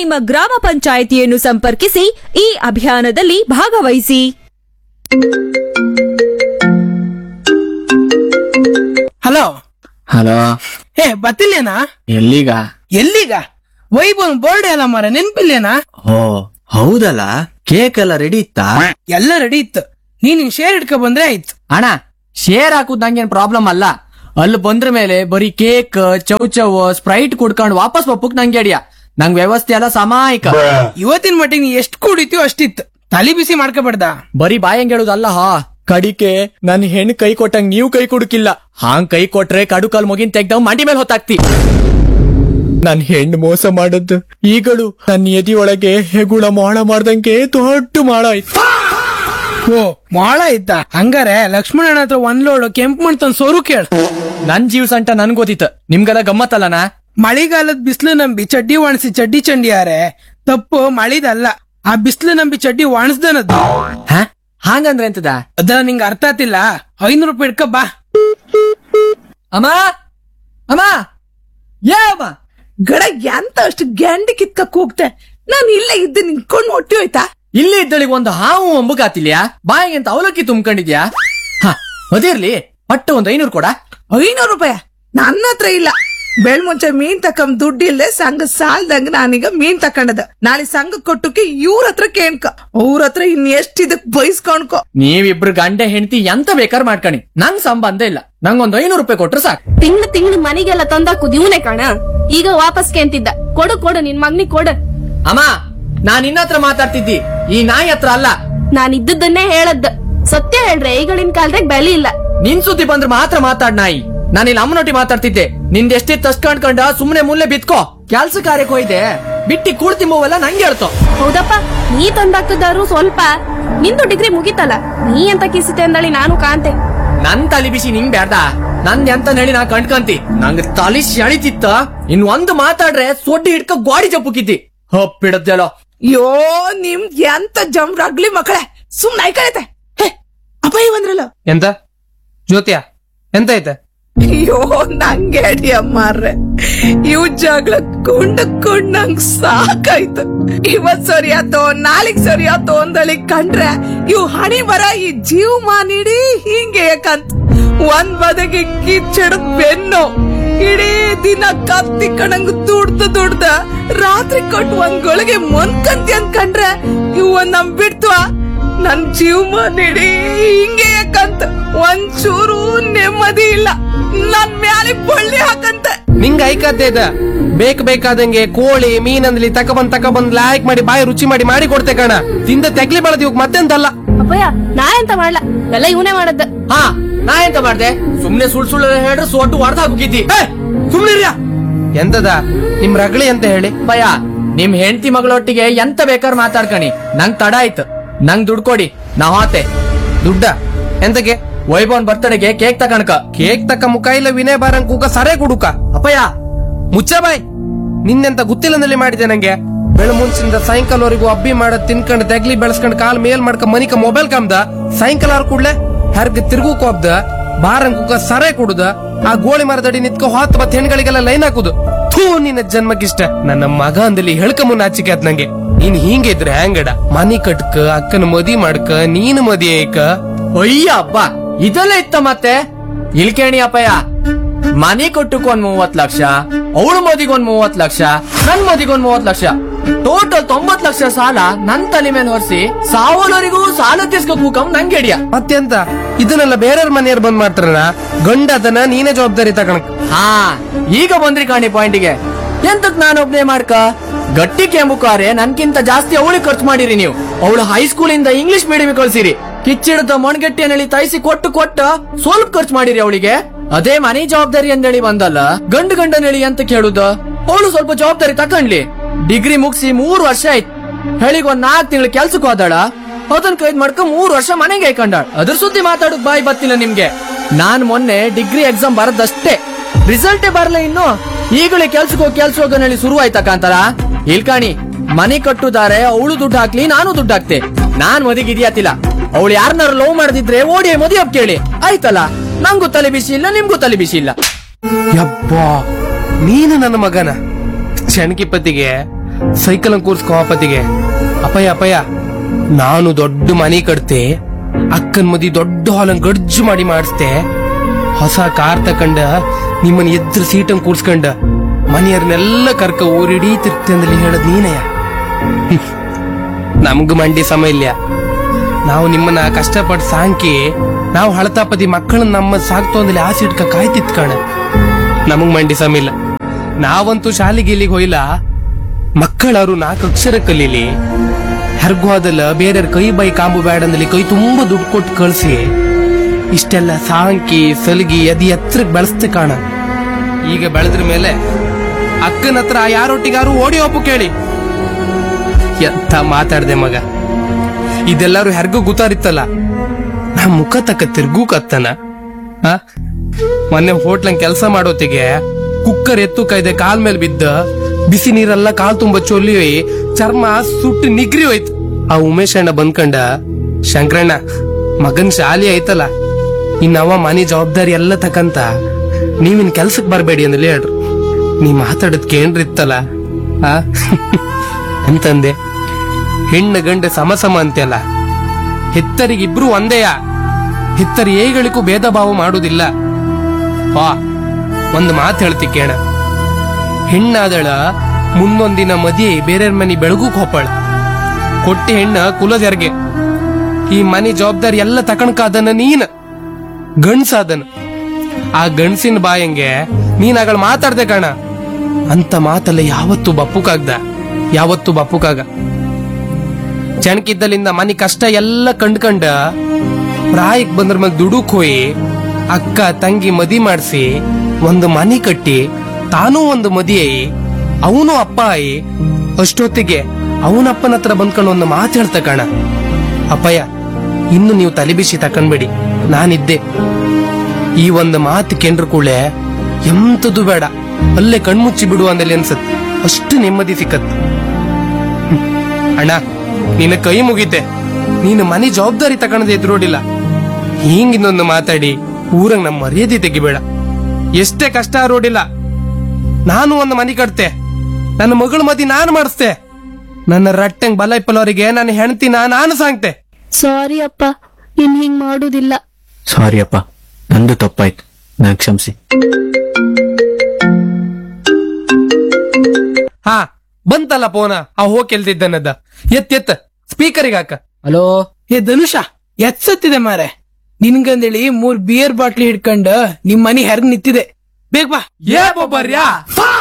ನಿಮ್ಮ ಗ್ರಾಮ ಪಂಚಾಯಿತಿಯನ್ನು ಸಂಪರ್ಕಿಸಿ ಈ ಅಭಿಯಾನದಲ್ಲಿ ಭಾಗವಹಿಸಿ ಹಲೋ ಹಲೋ ಏ ಬತ್ತಿಲ್ಲೇನಾ ಎಲ್ಲಿಗ ಎಲ್ಲಿಗ ವೈಭವ್ ಬರ್ಡೇ ಅಲ್ಲ ಮರ ನೆನ್ಪಿಲ್ಲೇನಾ ಓ ಹೌದಲ್ಲ ಕೇಕ್ ಎಲ್ಲ ರೆಡಿ ಇತ್ತಾ ಎಲ್ಲ ರೆಡಿ ಇತ್ತು ನೀನ್ ನಿನ್ ಶೇರ್ ಇಟ್ಕೊ ಬಂದ್ರೆ ಆಯ್ತು ಅಣ್ಣ ಶೇರ್ ಹಾಕುದ್ ನಂಗೇನ್ ಪ್ರಾಬ್ಲಮ್ ಅಲ್ಲ ಅಲ್ಲಿ ಬಂದ್ರ ಮೇಲೆ ಬರೀ ಕೇಕ್ ಚೌ ಚೌ ಸ್ಪ್ರೈಟ್ ಕುಡ್ಕೊಂಡು ವಾಪಸ್ ಬಪ್ಪುಕ್ ನಂಗೆ ಅಡಿಯ ನಂಗ್ ವ್ಯವಸ್ಥೆ ಎಲ್ಲ ಸಮಾಯಿಕ ಇವತ್ತಿನ ಮಟ್ಟಿಗೆ ನೀ ಎಷ್ಟು ಕುಡಿತೀವೋ ಅಷ್ಟಿತ್ತು ತಲಿ ಬಿಸಿ ಮಾಡ್ಕೋಬೇಡ್ದ ಬರೀ ಬಾಯಂಗ್ ಹೇಳುದಲ್ಲ ಹಾ ಕಡಿಕೆ ನನ್ ಹೆಣ್ ಕೈ ಕೊಟ್ಟಂಗ್ ನೀವ್ ಕೈ ಕೊಡುಕಿಲ್ಲ ಹಾಂಗ್ ಕೈ ಕೊಟ್ರೆ ಕಡು ಕಾಲ್ ಮುಗಿನ್ ತೆಗ್ದವ್ ಮಂಡಿ ಮೇಲೆ ಹೊತ್ತಾಕ್ತಿ ನನ್ ಹೆಣ್ಣು ಮೋಸ ಮಾಡದ್ದು ಈಗಳು ನನ್ನ ಎದಿ ಒಳಗೆ ಹೆಗುಳ ಮಾಳ ಮಾಡ್ದಂಗೆ ದೊಡ್ಡ ಮಾಳ ಆಯ್ತು ಓ ಮಾಳ ಇದ್ದ ಹಂಗಾರೆ ಲಕ್ಷ್ಮಣನ ಹತ್ರ ಒಂದ್ ಲೋಡು ಕೆಂಪು ಮಣ್ ತಂದ್ ಸೋರು ಕೇಳ ನನ್ ಜೀವ ಸಂಟ ನನ್ ಗೊತ್ತಿತ್ತು ನಿಮ್ಗೆಲ್ಲ ಗಮ್ಮತ್ತಲ್ಲನಾ ಮಳಿಗಾಲದ ಬಿಸಿಲು ನಂಬಿ ಚಡ್ಡಿ ಒಣಸಿ ಚಡ್ಡಿ ಚಂಡಿಯಾರೆ ತಪ್ಪು ಮಳಿದಲ್ಲ ಆ ಬಿಸಿಲು ನಂಬಿ ಚಡ್ಡಿ ಒಣಸ್ದನದ್ದು ಹ ಹಾಗಂದ್ರೆ ಎಂತದ ಅದ ನಿಂಗ ಅರ್ಥ ಆತಿಲ್ಲ ಐನೂರು ರೂಪಾಯಿ ಇಟ್ಕ ಬಾ ಅಮ್ಮ ಅಮ್ಮ ಏ ಅಮ್ಮ ಗಡ ಎಂತ ಅಷ್ಟು ಗ್ಯಾಂಡಿ ಕಿತ್ಕ ಕೂಗ್ತೆ ನಾನು ಇಲ್ಲೇ ಇದ್ದು ನಿಂತ್ಕೊಂಡು ಹೊಟ್ಟಿ ಹೋಯ್ತಾ ಇಲ್ಲಿ ಇದ್ದಳಿಗೆ ಒಂದು ಹಾವು ಅಂಬುಗಾತಿಲ್ಯಾ ಬಾಯಿಗೆ ಅಂತ ಅವಲಕ್ಕಿ ತುಂಬ್ಕೊಂಡಿದ್ಯಾ ಹ ಅದಿರ್ಲಿ ಪಟ್ಟು ಒಂದ್ ಐನೂರು ಕೊಡ ಐನೂರು ರೂಪಾಯಿ ನನ್ನ ಹತ್ರ ಇಲ್ಲ ಬೆಳ್ ಮುಂಚೆ ಮೀನ್ ತಕೊಂಡ್ ದುಡ್ಡು ಇಲ್ಲದೆ ಸಂಘ ಸಾಲ್ದಂಗ ನಾನೀಗ ಮೀನ್ ತಕೊಂಡದ ನಾಳೆ ಸಂಘ ಕೊಟ್ಟಕ್ಕೆ ಇವ್ರ ಹತ್ರ ಕೇಳ್ಕ ಅವ್ರ ಹತ್ರ ಇನ್ ಎಷ್ಟ್ ಇದಕ್ ಬೈಸ್ಕೊಂಡ್ಕೊ ನೀವಿಬ್ರು ಗಂಡ ಹೆಂಡತಿ ಎಂತ ಬೇಕಾರ್ ಮಾಡ್ಕಣಿ ನಂಗ್ ಸಂಬಂಧ ಇಲ್ಲ ನಂಗೊಂದ್ ಐನೂರು ರೂಪಾಯಿ ಕೊಟ್ರೆ ಸಾಕು ತಿಂಗ್ಳು ತಿಂಗ್ಳು ಮನೆಗೆಲ್ಲ ತಂದಾಕುದ್ ಇವನೇ ಕಾಣ ಈಗ ವಾಪಸ್ ಕೇಂತಿದ್ದ ಕೊಡು ಕೊಡು ನಿನ್ ಮಗ್ನಿಗ್ ಕೊಡು ಅಮ್ಮ ನಾನ್ ನಿನ್ನ ಹತ್ರ ಮಾತಾಡ್ತಿದ್ದಿ ಈ ನಾಯಿ ಹತ್ರ ಅಲ್ಲ ನಾನ್ ಇದ್ದದ್ದನ್ನೇ ಹೇಳದ್ದ ಸತ್ಯ ಹೇಳ್ರೆ ಈಗಳಿನ ಕಾಲದಾಗ ಬೆಲೆ ಇಲ್ಲ ನಿನ್ ಸುದ್ದಿ ಬಂದ್ರೆ ಮಾತ್ರ ಮಾತಾಡ್ ನಾಯಿ ನಾನು ಇಲ್ಲಿ ಅಮ್ಮನೊಟ್ಟಿ ಮಾತಾಡ್ತಿದ್ದೆ ನಿಂದ ಎಷ್ಟಿತ್ತು ಅಷ್ಟ್ ಕಂಡ್ಕೊಂಡ ಸುಮ್ನೆ ಮುಲ್ಲೆ ಬಿತ್ಕೋ ಕೆಲ್ಸ ಕಾರ್ಯಕ್ಕೆ ಹೋಯ್ದೆ ಬಿಟ್ಟಿ ಕೂಡ್ತಿಂಬವೆಲ್ಲ ನಂಗೆ ಹೇಳ್ತೋ ಹೌದಪ್ಪ ನೀ ತಂದಾಕದಾರು ಸ್ವಲ್ಪ ನಿಂದು ಡಿಗ್ರಿ ಮುಗಿತಲ್ಲ ನೀ ಎಂತ ಕಿಸಿತೆ ಅಂದಳಿ ನಾನು ಕಾಂತೆ ನನ್ ತಲಿ ಬಿಸಿ ನಿಂಗ್ ಬ್ಯಾಡ್ದ ನನ್ ಎಂತ ಹೇಳಿ ನಾ ಕಂಡ್ಕಂತಿ ನಂಗ್ ತಲಿ ಸೆಳಿತಿತ್ತ ಇನ್ ಒಂದು ಮಾತಾಡ್ರೆ ಸೊಡ್ಡಿ ಹಿಡ್ಕ ಗಾಡಿ ಚಪ್ಪುಕಿದ್ದಿ ಹಪ್ಪಿಡದ್ದೆಲ್ಲೋ ಯೋ ನಿಮ್ ಎಂತ ಜಮ್ರಾಗ್ಲಿ ಮಕ್ಕಳೇ ಸುಮ್ನೆ ಐಕಳೈತೆ ಹೇ ಅಪ್ಪ ಬಂದ್ರಲ್ಲ ಎಂತ ಜ್ಯೋತಿಯ ಎಂತ ಐತೆ ಅಯ್ಯೋ ನಂಗೆ ಅಡಿ ಅಮ್ಮಾರ್ರೆ ಇವ್ ಜಗಳ ಕೊಂಡ ಕೊಂಡ್ ನಂಗ್ ಸಾಕಾಯ್ತು ಇವತ್ ಸರಿ ಆತೋ ನಾಳಿಗ್ ಸರಿ ಆತೋ ಅಂದಳಿ ಕಂಡ್ರೆ ಇವ್ ಹಣಿ ಬರ ಈ ಜೀವ ನೀಡಿ ಹಿಂಗೆ ಯಾಕಂತ ಒಂದ್ ಬದಗೆ ಕಿಚ್ಚಡದ್ ಬೆನ್ನು ಇಡೀ ದಿನ ಕತ್ತಿ ಕಣಂಗ್ ದುಡ್ದ ದುಡ್ದ ರಾತ್ರಿ ಕೊಟ್ಟು ಒಂದ್ ಗಳಿಗೆ ಮೊನ್ಕಂತಿ ಅನ್ಕಂಡ್ರೆ ಇವ್ ಒಂದ್ ನಮ್ ಬಿಡ್ತ್ವಾ ನನ್ ಜೀವ ನೀಡಿ ಹಿಂಗೆ ಯಾಕಂತ ಒಂಚೂರು ನೆಮ್ಮದಿ ಇಲ್ಲ ನನ್ ಮ್ಯಾಲೆ ಬಳ್ಳಿ ಹಾಕಂತ ನಿಂಗ ಐಕತ್ತೆ ಇದ ಬೇಕ್ ಬೇಕಾದಂಗೆ ಕೋಳಿ ಮೀನಂದ್ಲಿ ತಕಬಂದ್ ತಕಬಂದ್ ಲಾಯ್ಕ್ ಮಾಡಿ ಬಾಯಿ ರುಚಿ ಮಾಡಿ ಮಾಡಿ ಕೊಡ್ತೆ ಕಣ ತಿಂದ ತೆಗ್ಲಿ ಬೆಳೆದ ಇವಾಗ ಮತ್ತೆಂತಲ್ಲ ಅಪ್ಪಯ್ಯ ನಾ ಎಂತ ಮಾಡ್ಲ ಎಲ್ಲ ಇವನೇ ಮಾಡದ್ದ ಹಾ ನಾ ಎಂತ ಮಾಡ್ದೆ ಸುಮ್ನೆ ಸುಳ್ ಸುಳ್ಳು ಹೇಳ್ರೆ ಸೊಟ್ಟು ಹೊಡೆದ ಹಾಕಿದ್ದಿ ಸುಮ್ನಿರ್ಯ ಎಂತದ ನಿಮ್ ರಗಳಿ ಅಂತ ಹೇಳಿ ಭಯ ನಿಮ್ ಹೆಂಡತಿ ಮಗಳೊಟ್ಟಿಗೆ ಎಂತ ಬೇಕಾರ್ ಮಾತಾಡ್ಕಣಿ ನಂಗ್ ತಡ ಆಯ್ತು ನಂಗ್ ದುಡ್ಡು ಕೊಡಿ ನಾ ಹೋತೆ ದುಡ್ಡ ಎಂತಕ್ಕೆ ವೈಭವನ್ ಬರ್ತಡೆಗೆ ಕೇಕ್ ತಕಣಕ ಕೇಕ್ ತಕ್ಕ ಮುಖ ಇಲ್ಲ ವಿನಯ ಬಾರಂಗ್ ಕೂಗ ಸರೇ ಕುಡುಕ ಅಪ್ಪಯ್ಯ ಮುಚ್ಚ ಬಾಯ್ ನಿನ್ನೆಂತ ಗೊತ್ತಿಲ್ಲದಲ್ಲಿ ಮಾಡಿದೆ ನಂಗೆ ಬೆಳ ಮುಂಚಿಂದ ಸಾಯಂಕಾಲವರೆಗೂ ಅಬ್ಬಿ ಮಾಡದ್ ತಿನ್ಕೊಂಡ್ ತೆಗ್ಲಿ ಬೆಳೆಸ್ಕೊಂಡ್ ಕಾಲ್ ಮೇಲ್ ಮಾಡ್ಕ ಮನಿಕ ಮೊಬೈಲ್ ಕಮ್ದ ಸಾಯಂಕಾಲ ಆರ್ ಕೂಡ್ಲೆ ಹರ್ಗ ತಿರುಗು ಕೋಬ್ದ ಬಾರಂಗ್ ಕೂಗ ಸರೇ ಕುಡುದ ಆ ಗೋಳಿ ಮರದಡಿ ನಿತ್ಕೊ ಹೊತ್ ಬತ್ ಹೆಣ್ಗಳಿಗೆಲ್ಲ ಲೈನ್ ಹಾಕುದು ಥೂ ನಿನ್ನ ಜನ್ಮಕ್ಕಿಷ್ಟ ನನ್ನ ಮಗ ಅಂದಲ್ಲಿ ಹೇಳ್ಕ ಮುನ್ನ ಆಚಿಕೆ ಆತ್ ನಂಗೆ ನೀನ್ ಹಿಂಗಿದ್ರೆ ಹ್ಯಾಂಗಡ ಮನಿ ಕಟ್ಕ ಅಕ್ಕನ ಮದಿ ಮಾಡ್ಕ ನೀನು ಮದಿ ಐಕ ಅಯ್ಯ ಅಬ್ಬ ಇದೆಲ್ಲ ಇತ್ತ ಮತ್ತೆ ಇಲ್ಕೇಣಿ ಅಪ್ಪಯ್ಯ ಮನೆ ಕೊಟ್ಟಕ್ ಒಂದ್ ಮೂವತ್ ಲಕ್ಷ ಅವಳ ಮದಿಗ್ ಒಂದ್ ಮೂವತ್ ಲಕ್ಷ ನನ್ ಮದಿಗ್ ಒಂದ್ ಮೂವತ್ ಲಕ್ಷ ಟೋಟಲ್ ತೊಂಬತ್ ಲಕ್ಷ ಸಾಲ ನನ್ ತಲೆ ಮೇಲೆ ಹೊರಿಸಿ ಸಾವಲವರಿಗೂ ಸಾಲ ತೀರ್ಸ್ಕೊಕ್ ಮುಖಂ ನಂಗೆ ಹಿಡಿಯ ಮತ್ತೆಂತ ಇದನ್ನೆಲ್ಲ ಬೇರೆಯವ್ರ ಮನೆಯವ್ರು ಬಂದ್ ಮಾಡ್ತಾರಣ ಗಂಡ ಅದನ್ನ ನೀನೇ ಜವಾಬ್ದಾರಿ ತಗೊಳಕ್ ಹಾ ಈಗ ಬಂದ್ರಿ ಕಾಣಿ ಪಾಯಿಂಟಿಗೆ ಎಂತಕ್ ನಾನು ಒಬ್ನೇ ಮಾಡ್ಕ ಗಟ್ಟಿ ಕೆಂಬುಕಾರೆ ನನ್ಕಿಂತ ಜಾಸ್ತಿ ಅವಳಿಗೆ ಖರ್ಚು ಮಾಡಿರಿ ನೀವು ಅವಳು ಹೈಸ್ಕೂಲ್ ಇಂದ ಇಂಗ್ಲಿಷ್ ಮೀಡಿಯಂ ಕಳ್ಸಿರಿ ಕಿಚ್ಚಿಡದ ಮೊಣಗಟ್ಟಿಯನ್ನೆಳಿ ತೈಸಿ ಕೊಟ್ಟು ಕೊಟ್ಟ ಸ್ವಲ್ಪ ಖರ್ಚು ಮಾಡಿರಿ ಅವಳಿಗೆ ಅದೇ ಮನೆ ಜವಾಬ್ದಾರಿ ಅಂದೇಳಿ ಬಂದಲ್ಲ ಗಂಡು ಗಂಡನೇಳಿ ಅಂತ ಕೇಳುದ ಅವಳು ಸ್ವಲ್ಪ ಜವಾಬ್ದಾರಿ ತಕೊಂಡ್ಲಿ ಡಿಗ್ರಿ ಮುಗಿಸಿ ಮೂರು ವರ್ಷ ಆಯ್ತು ಹೇಳಿಗ್ ಒಂದ್ ನಾಲ್ಕು ತಿಂಗಳು ಕೆಲ್ಸಕ್ಕೆ ಹೋದಾಳ ಅದನ್ ಕೈದ್ ಮಾಡ್ಕ ಮೂರು ವರ್ಷ ಮನೆಗೆ ಐಕೊಂಡಾಳ ಅದ್ರ ಸುದ್ದಿ ಮಾತಾಡೋಕ್ ಬಾಯಿ ಬತ್ತಿಲ್ಲ ನಿಮ್ಗೆ ನಾನ್ ಮೊನ್ನೆ ಡಿಗ್ರಿ ಎಕ್ಸಾಮ್ ಬರದಷ್ಟೇ ರಿಸಲ್ಟೇ ಬರಲ್ಲ ಇನ್ನು ಈಗಲೇ ಕೆಲ್ಸಕ್ಕೆ ಹೋಗಿ ಕೆಲ್ಸ ಹೋಗೋನ್ ಹೇಳಿ ಶುರು ಆಯ್ತಾ ಕಾಂತಾರ ಇಲ್ಕಾಣಿ ಮನೆ ಕಟ್ಟುದಾರೆ ಅವಳು ದುಡ್ಡು ಹಾಕ್ಲಿ ನಾನು ದುಡ್ಡು ಹಾಕ್ತೆ ನಾನ್ ಮದಿಗೆ ಇದಿಯಾತಿಲ್ಲ ಅವಳು ಯಾರನ್ನಾರು ಲವ್ ಮಾಡದಿದ್ರೆ ಓಡಿ ಮದುವೆ ಒಪ್ ಕೇಳಿ ಆಯ್ತಲ್ಲ ನಂಗೂ ತಲೆ ಬಿಸಿ ಇಲ್ಲ ನಿಮ್ಗೂ ತಲೆ ಬಿಸಿ ಇಲ್ಲ ಯಪ್ಪಾ ನೀನು ನನ್ನ ಮಗನ ಚಣಕಿಪತಿಗೆ ಸೈಕಲ್ ಕೂರ್ಸ್ಕೊ ಅಪ್ಪತ್ತಿಗೆ ಅಪ್ಪಯ್ಯ ಅಪ್ಪಯ್ಯ ನಾನು ದೊಡ್ಡ ಮನೆ ಕಟ್ತೆ ಅಕ್ಕನ್ ಮದಿ ದೊಡ್ಡ ಹಾಲನ್ ಗಡ್ಜು ಮಾಡಿ ಮಾಡಿಸ್ತೆ ಹೊಸ ಕಾರ್ ತಕಂಡ ನಿಮ್ಮನ್ನ ಎದ್ರ ಸೀಟನ್ ಕೂರ್ಸ್ಕೊಂಡ ಮನೆಯವ್ರನ್ನೆಲ್ಲ ಕರ್ಕ ಊರಿಡೀ ತಿರ್ಗ್ತಂದಲ್ಲಿ ಹೇಳದ್ ನೀನಯ್ಯ ಹ್ಮ್. ನಮ್ಗ್ ಮಂಡಿ ಸಮ ಇಲ್ಲ ನಾವು ನಿಮ್ಮನ್ನ ಕಷ್ಟಪಟ್ಟು ಸಾಂಕಿ ನಾವು ಹಳತಾಪತಿ ಮಕ್ಕಳನ್ನ ನಮ್ಮ ಸಾಕ್ತು ಅಂದ್ರೆ ಆಸೆ ಇಟ್ಕ ಕಾಯ್ತಿತ್ ಕಣ ನಮಗ್ ಮಂಡಿ ಸಮ ಇಲ್ಲ ನಾವಂತೂ ಶಾಲೆಗೆ ಇಲ್ಲಿಗೆ ಹೋಯ್ಲ ಮಕ್ಕಳವರು ನಾಲ್ಕು ಅಕ್ಷರ ಕಲೀಲಿ ಹರ್ಗೋದಲ್ಲ ಬೇರೆಯವ್ರ ಕೈ ಬೈ ಕಾಂಬು ಬೇಡ ಅಂದಲ್ಲಿ ಕೈ ತುಂಬಾ ದುಡ್ಡು ಕೊಟ್ಟು ಕಳ್ಸಿ ಇಷ್ಟೆಲ್ಲ ಸಾಂಕಿ ಸಲಗಿ ಅದಿ ಎತ್ತರಕ್ಕೆ ಬೆಳೆಸ್ತೆ ಕಾಣ ಈಗ ಬೆಳೆದ್ರ ಮೇಲೆ ಅಕ್ಕನ ಹತ್ರ ಯಾರೊಟ್ಟಿಗಾರು ಓಡಿ ಒಪ್ಪು ಕೇಳಿ ಎಂತ ಮಾತಾಡ್ದೆ ಮಗ ಇದೆಲ್ಲರೂ ಹೆರ್ಗೂ ಗೊತ್ತಾರಿತ್ತಲ್ಲ ನಾ ಮುಖ ತಕ್ಕ ತಿರ್ಗೂ ಕತ್ತನ ಆ? ಮೊನ್ನೆ ಹೋಟ್ಲಂಗ್ ಕೆಲಸ ಮಾಡೋತಿಗೆ ಕುಕ್ಕರ್ ಎತ್ತು ಕೈದೆ ಕಾಲ್ ಮೇಲೆ ಬಿದ್ದ ಬಿಸಿ ನೀರೆಲ್ಲ ಕಾಲ್ ತುಂಬ ಚೊಲ್ಲಿ ಚರ್ಮ ಸುಟ್ಟು ನಿಗ್ರಿ ಹೋಯ್ತು ಆ ಉಮೇಶ್ ಅಣ್ಣ ಬಂದ್ಕಂಡ ಶಂಕರಣ್ಣ ಮಗನ್ ಶಾಲಿ ಐತಲ್ಲ ಇನ್ನವ ಮನೆ ಜವಾಬ್ದಾರಿ ಎಲ್ಲ ತಕಂತ ನೀವಿನ್ ಕೆಲ್ಸಕ್ ಬರ್ಬೇಡಿ ಅಂದಲ್ಲಿ ಹೇಳ್ರು ನೀ ಮಾತಾಡದ್ ಕೇಂದ್ರಿತ್ತಲ್ಲ ಆ ಅಂತಂದೆ ಹೆಣ್ಣು ಗಂಡ ಸಮ ಸಮ ಅಂತೆಲ್ಲ ಹೆತ್ತರಿಗಿಬ್ರು ಒಂದೇಯ ಹೆತ್ತರಿ ಏಗಳಿಗೂ ಭೇದ ಭಾವ ಮಾಡುವುದಿಲ್ಲ ಹಾ ಒಂದು ಮಾತು ಹೇಳ್ತಿ ಕೇಳ ಹೆಣ್ಣಾದಳ ಮುಂದೊಂದಿನ ಮದಿ ಬೇರೆಯವ್ರ ಮನಿ ಬೆಳಗೂಕ್ ಹೋಪಾಳ ಕೊಟ್ಟಿ ಹೆಣ್ಣ ಕುಲದೆರ್ಗೆ ಈ ಮನಿ ಜವಾಬ್ದಾರಿ ಎಲ್ಲ ತಕಣಕಾದನ ನೀನ್ ಗಂಡ್ಸಾದನ ಆ ಗಂಡ್ಸಿನ ಬಾಯಂಗೆ ನೀನ್ ಆಗಳ ಮಾತಾಡ್ದೆ ಕಣ ಅಂತ ಮಾತಲ್ಲ ಯಾವತ್ತು ಬಪ್ಪುಕಾಗ್ದ ಯಾವತ್ತು ಬಪ್ಪುಕಾಗ ಚಣಕಿದ್ದಲಿಂದ ಮನಿ ಕಷ್ಟ ಎಲ್ಲ ಕಂಡ್ಕಂಡ ಪ್ರಾಯಕ್ ಬಂದ್ರ ಮೇಲೆ ದುಡುಕ್ ಹೋಯಿ ಅಕ್ಕ ತಂಗಿ ಮದಿ ಮಾಡಿಸಿ ಒಂದು ಮನಿ ಕಟ್ಟಿ ತಾನೂ ಒಂದು ಮದಿ ಆಯಿ ಅವನು ಅಪ್ಪ ಆಯಿ ಅಷ್ಟೊತ್ತಿಗೆ ಅವನಪ್ಪನ ಹತ್ರ ಬಂದ್ಕೊಂಡು ಒಂದು ಮಾತು ಹೇಳ್ತ ಕಣ ಅಪ್ಪಯ್ಯ ಇನ್ನು ನೀವು ತಲೆ ಬಿಸಿ ತಕೊಂಡ್ಬೇಡಿ ನಾನಿದ್ದೆ ಈ ಒಂದು ಮಾತು ಕೆಂಡ್ರ ಕೂಳೆ ಎಂತದು ಬೇಡ ಅಲ್ಲೇ ಕಣ್ಮುಚ್ಚಿ ಬಿಡು ಅಂದಲ್ಲಿ ಅನ್ಸತ್ ಅಷ್ಟು ನೆಮ್ಮದಿ ಸಿಕ್ಕತ್ ಹ್ಮ್. ಅಣ್ಣ ನಿನ್ನ ಕೈ ಮುಗಿತೆ ನೀನು ಮನೆ ಜವಾಬ್ದಾರಿ ತಗೊಂಡದೆ ಎದುರೋಡಿಲ್ಲ ಹಿಂಗಿನ್ನೊಂದು ಮಾತಾಡಿ ಊರಂಗ್ ನಮ್ಮ ಮರ್ಯಾದೆ ತೆಗಿಬೇಡ ಎಷ್ಟೇ ಕಷ್ಟ ರೋಡಿಲ್ಲ ನಾನು ಒಂದು ಮನೆ ಕಟ್ತೆ ನನ್ನ ಮಗಳ ಮದಿ ನಾನು ಮಾಡಿಸ್ತೆ ನನ್ನ ರಟ್ಟಂಗ್ ಬಲ ಇಪ್ಪಲವರಿಗೆ ನನ್ನ ಹೆಂಡತಿನ ನಾನು ಸಾಂಗ್ತೆ ಸಾರಿ ಅಪ್ಪ ಇನ್ ಹಿಂಗ್ ಮಾಡುದಿಲ್ಲ ಸಾರಿ ಅಪ್ಪ ನಂದು ತಪ್ಪಾಯ್ತು ನಾ ಕ್ಷಮಿಸಿ ಹಾ ಬಂತಲ್ಲ ಪೋನ ಆ ಹೋಗ್ ಕೆಲ್ದಿದ್ದನದ ಎತ್ ಎತ್ ಸ್ಪೀಕರಿಗೆ ಹಾಕ ಹಲೋ ಏ ಧನುಷ ಎತ್ಸತ್ತಿದೆ ಮಾರೆ ನಿನ್ಗಂದೇಳಿ ಮೂರ್ ಬಿಯರ್ ಬಾಟ್ಲಿ ಹಿಡ್ಕೊಂಡ್ ನಿಮ್ ಮನಿ ಹೆರ್ಗ್ ನಿಂತಿದೆ ಬೇಗ ಬಾ ಏ ಬೊಬ್ಬರ್ಯಾ